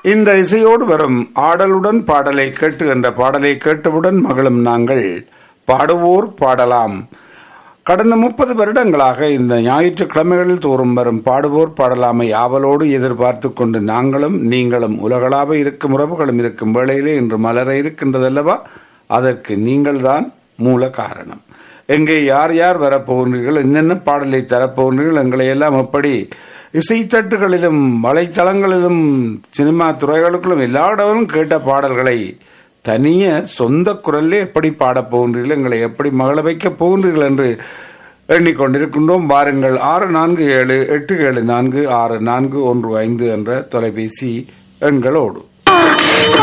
இந்த இசையோடு வரும் ஆடலுடன் பாடலை கேட்டு என்ற பாடலை கேட்டவுடன் மகளும் நாங்கள் பாடுவோர் பாடலாம் கடந்த முப்பது வருடங்களாக இந்த ஞாயிற்றுக்கிழமைகளில் தோறும் வரும் பாடுவோர் பாடலாமை ஆவலோடு எதிர்பார்த்து கொண்டு நாங்களும் நீங்களும் உலகளாக இருக்கும் உறவுகளும் இருக்கும் வேளையிலே இன்று மலர இருக்கின்றதல்லவா அதற்கு நீங்கள்தான் மூல காரணம் எங்கே யார் யார் வரப்போகிறீர்கள் என்னென்ன பாடலை தரப்போகிறீர்கள் எங்களை எல்லாம் எப்படி இசைத்தட்டுகளிலும் வலைத்தளங்களிலும் சினிமா துறைகளுக்குள்ளும் எல்லா இடமும் கேட்ட பாடல்களை தனிய சொந்த குரல்லே எப்படி பாடப் போகின்றீர்கள் எங்களை எப்படி மகள வைக்கப் போகின்றீர்கள் என்று எண்ணிக்கொண்டிருக்கின்றோம் வாருங்கள் ஆறு நான்கு ஏழு எட்டு ஏழு நான்கு ஆறு நான்கு ஒன்று ஐந்து என்ற தொலைபேசி எண்களோடு